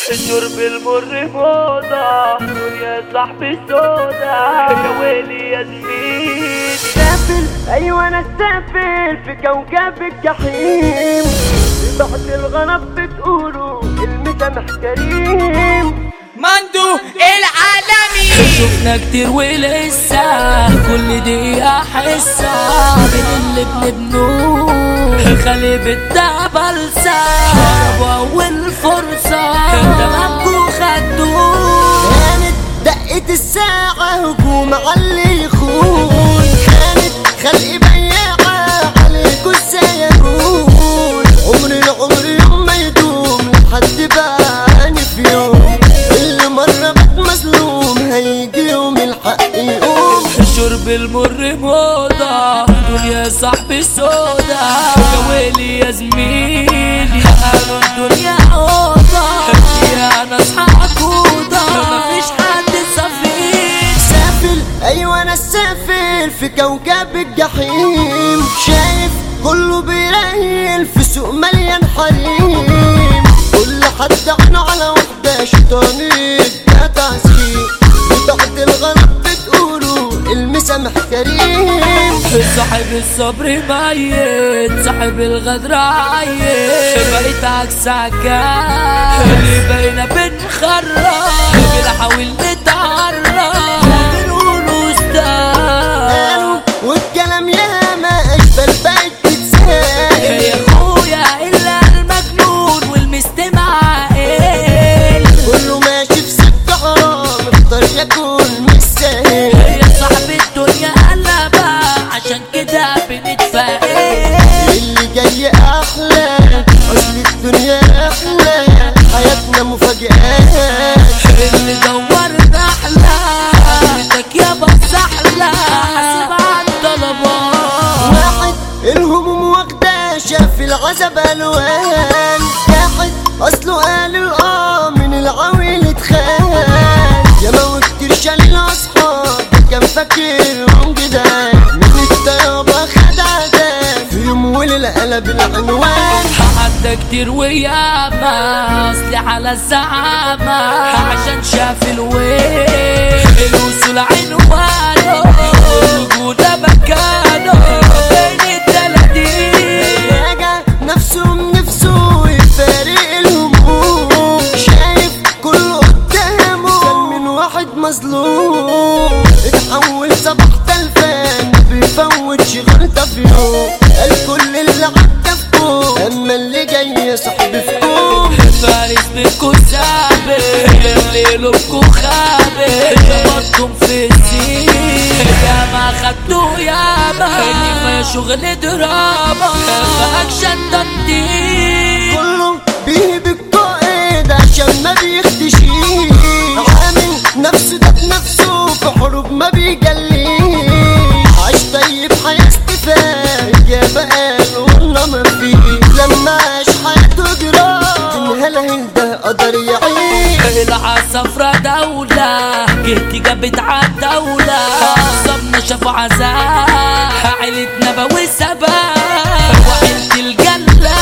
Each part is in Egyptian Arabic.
شرب المر موضة يا صاحبي السودا يا ويلي يا زميلي سافل ايوه انا سافل في كوكب الجحيم بعد الغرب بتقولوا المسامح كريم مندو العالمي شفنا كتير ولسه كل دقيقة حسة من اللي بنبنوه خلي بالدعبة بلسة هربوا أول فرصة تمامكوا خدوه كانت دقة الساعة هجوم على اللي يخون كانت خلق بياعة عليكوا ازاي يكون عمر العمر يوم ما يدوم لحد باني في يوم اللي مرة بات مظلوم هيجي يوم الحق يقوم شرب المر موضة دول يا صاحبي السودا يا ويلي يا زميلي قالوا الدنيا أوضة يا ناس حقودة مفيش حد صفير سافل ايوه انا السافل في كوكب الجحيم شايف كله بيريل في سوق مليان حريم كل حد عينه على وحده شيطاني ده تسخين بعد الغرب بتقولوا المسامح كريم صاحب الصبر ميت صاحب الغدر عيت بقيت عكس عكاز اللي بينا بنخرج بنحاول نتعرف وبنقول استاذ قالوا والكلام ياما اشبال بقت تتسال يا اخويا الا المجنون والمستمع عاقل كله ماشي في سكه حرام اختار يكون مش سهل يا صاحب الدنيا قلبة عشان كده بنتفائل اللي جاي احلى اصل الدنيا احلى حياتنا مفاجآت اللي دورت احلى اخرتك يابا سحلة حاسب على الطلبات واحد الهموم واخدة شاف العزب الوان واحد اصله قال الاه من العويل اتخان يا ما كتير شال الاصحاب كان فاكرهم جدعان من الطيابة خد عذاب في يوم وليلة قلب العنوان عدى كتير وياما اصلي على الزعامة عشان شاف الويل الوصول عنوانه الوجود مكانه بين التلاتين راجع نفسه من نفسه يفارق الهموم شايف كله قدامه كان من واحد مظلوم اتحول صباح تلفان ما بيفوتش غلطة في يوم قال كل اللي عدى في كوم اما اللي جاي صاحبي في كوم فارس بكو سابق اللي لكو خابق شبطكم في السين يا ما خدتوا يا ما كفاية شغل دراما فاكشن تنطيط كله بيهب القائد عشان ما بيختشيش عامل نفسه ده بنفسه في حروب ما بيجليش عاش طيب حياة استفاد يا بقى والله ما فيه لما عاش حياته جراح تنهلهل ده قدر يعيش العصفرة دولة جهتي جابت عالدولة عصبنا شافوا عذاب عيلة نبوي سباب وعيلة الجلة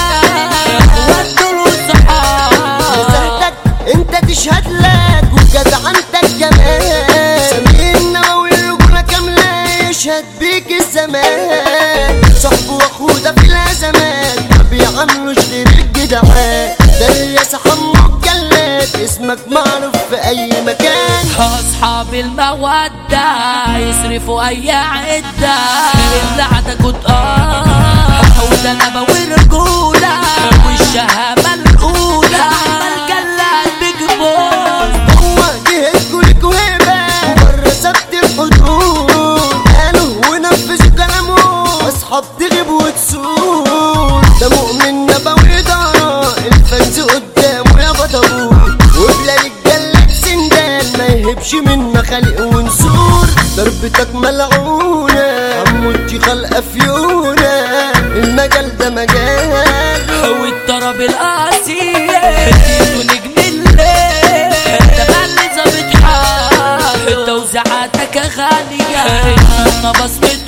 ودول صحاب نزهتك انت تشهد لك وجدعنتك كمان سمير النووي الرجولة كاملة يشهد بيك الزمان صاحبه واخوه ده في الازمات ما بيعاملوش غير الجدعان ده الياس حمو الجلاد اسمك معروف في اي مكان أصحاب المودة يصرفوا أي عدة اللي عدكوا تقاه وده أنا بوي رجولة والشهامة الأولى عمل جلاد بجبون هو جهتكوا ليكوا هبة وبره سبت الحدود قالوا ونفذوا كلامه اصحاب تغيب وتسود ده مؤمن نبوي دارا الفنز قدامه يا بطبوط وبلا رجالك سندال ما يهبش منا خلق ونسور ضربتك ملعونة عمودتي خلقة فيونة المجال ده مجال والطرب القاسية اديته نجم الليل انت مالي ظابط حال توزيعاتك غالية انا بصمة